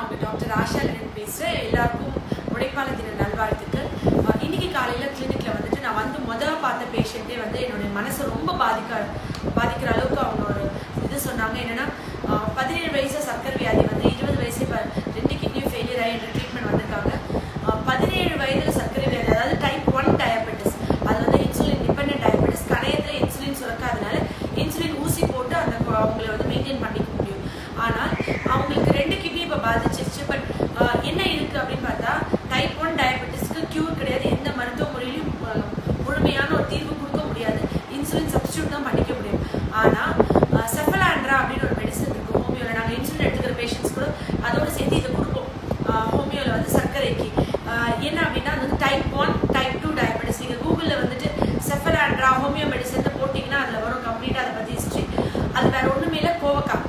உங்க doctor Asha Lenin பேசுகிறேன் எல்லாருக்கும் உழைப்பாளர் தின நல்வாழ்த்துக்கள் அஹ் இன்னைக்கு காலையில் கிளினிக்கில் வந்துட்டு நான் வந்து முதல்ல பார்த்த பேஷண்ட்டே வந்து என்னுடைய மனசை ரொம்ப பாதிக்க பாதிக்கிற அளவுக்கு அவங்க ஒரு இது சொன்னாங்க என்னன்னா அஹ் பதினேழு வயசு சர்க்கரை வியாதி வந்து இருபது வயசு இப்போ ரெண்டு கிட்னியும் ஃபெயிலியர் ஆகி என்ற ட்ரீட்மெண்ட் வந்திருக்காங்க அஹ் பதினேழு வயதில் சர்க்கரை வியாதி அதாவது டைப் ஒன் டயபெட்டிஸ் அது வந்து இன்சுலின் டிபெண்டன்ட் டயபெட்டிஸ் கணையத்தில் இன்சுலின் சுரக்காதனால இன்சுலின் ஊசி போட்டு அந்த கு- அவங்கள வந்து மெயின்டைன் பண்ணிக்க முடியும் ஆனால் அவங்களுக்கு ரெண்டு கிட்னி இப்போ பாதிச்சிருச்சு பட் என்ன இருக்கு அப்படின்னு பார்த்தா டைப் ஒன் டயபெட்டிஸ்க்கு கியூர் கிடையாது எந்த மருத்துவ முறையிலும் அஹ், முழுமையான ஒரு தீர்வு கொடுக்க முடியாது இன்சுலின் சப்ஸ்டியூட் தான் பண்ணிக்க முடியும் ஆனால் செஃபலாண்ட்ரா அப்படின்னு ஒரு மெடிசன் இருக்கு ஹோமியோல நாங்கள் இன்சுலின் எடுத்துக்கிற பேஷண்ட்ஸ் கூட அதோட சேர்த்து இதை கொடுப்போம் ஹோமியோல வந்து சர்க்கரைக்கு அஹ், என்ன அப்படின்னா அது வந்து type one type two diabetes நீங்கள் கூகுளில் வந்துட்டு செஃபலாண்ட்ரா ஹோமியோ மெடிசன் போட்டிங்கன்னா அதில் வரும் கம்ப்ளீட்டாக அதை பற்றி ஹிஸ்ட்ரி அது வேற ஒன்றுமே இல்லை கோவக்காய்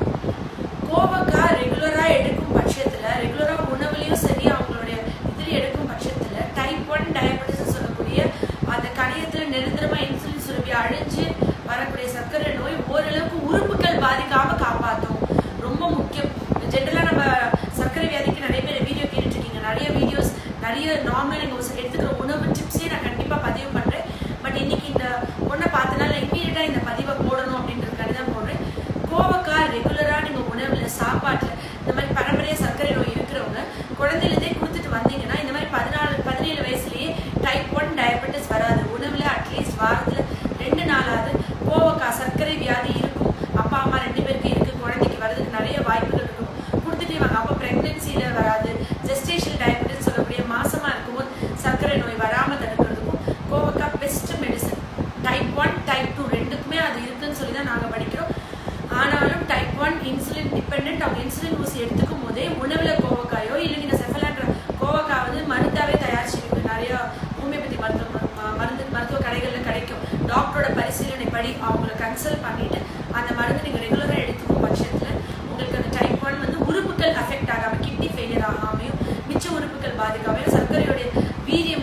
கோவக்காய் ரெகுலரா எடுக்கும் பட்சத்துல ரெகுலரா உணவுலயும் சரி அவங்களுடைய இதுல எடுக்கும் பட்சத்துல டைப் ஒன் டயபெட்டிஸ் சொல்லக்கூடிய அந்த கணையத்துல நிரந்தரமா இன்சுலின் சுரப்பி அழிஞ்சு வரக்கூடிய சர்க்கரை நோய் ஓரளவுக்கு உறுப்புகள் பாதிக்காம காப்பாற்றும் ரொம்ப முக்கியம் ஜென்ரலா நம்ம சர்க்கரை வியாதிக்கு நிறைய பேர் வீடியோ கேட்டுட்டு இருக்கீங்க நிறைய வீடியோஸ் நிறைய நார்மலா நீங்க ஒரு எடுத்துக்கிற உணவு டிப்ஸே நான் கண்டிப்பா பதிவு பண்றேன் பட் இன்னைக்கு இந்த ஒன்றை பார்த்தனால இம்மீடியட்டா இந்த பதிவை போடணும் அப்படின்றதுக்காக தான் போடுறேன் கோவக்காய் ரெகுலரா நீங்க உணவுல சாப்பாட்டுல இந்த மாதிரி பரம்பரைய சர்க்கரை நோய் இருக்கிறவங்க குழந்தையிலேருந்தே கொடுத்துட்டு வந்தீங்கன்னா இந்த மாதிரி பதினாலு பதினேழு வயசுலயே டைப் ஒன் டயபெட்டிஸ் வராது உணவுல அட்லீஸ்ட் வாரத்துல ரெண்டு நாளாவது கோவக்காய் சர்க்கரை வியாதி இருக்கும் அப்பா அம்மா ரெண்டு பேருக்கு இருக்கு குழந்தைக்கு வர்றதுக்கு நிறைய வாய்ப்புகள் இருக்கும் கொடுத்துட்டே வாங்க அப்போ பிரெக்னன்சியில வராது ஜெஸ்டேஷன் டயபெட்டிஸ் சொல்லக்கூடிய மாசமா இருக்கும்போது சர்க்கரை நோய் வராம தடுக்கிறதுக்கும் கோவக்காய் best medicine type one type two ரெண்டுக்குமே அது இருக்குன்னு சொல்லி தான் நாங்கள் படிக்கிறோம் ஆனாலும் டைப் ஒன் இன்சுலின் டிபெண்ட் அவங்க இன்சுலின் ஊசி எடுத்துக்கும் போதே உணவுல கோவக்காயோ இல்லைங்க இந்த செஃபலான்ற கோவக்காய் வந்து மருந்தாவே தயாரிச்சிருக்கு நிறைய ஹோமியோபதி மருத்துவ ம- மருந்து மருத்துவ கடைகள்ல கிடைக்கும் டாக்டரோட பரிசீலனை படி அவங்கள கன்சல்ட் பண்ணிட்டு அந்த மருந்து நீங்க ரெகுலரா எடுத்துக்கும் பட்சத்துல உங்களுக்கு அந்த டைப் ஒன் வந்து உறுப்புகள் அஃபெக்ட் ஆகாம கிட்னி ஃபெயிலியர் ஆகாமையும் மிச்ச உறுப்புகள் பாதிக்காமையும் சர்க்கரையோடைய வீரியம்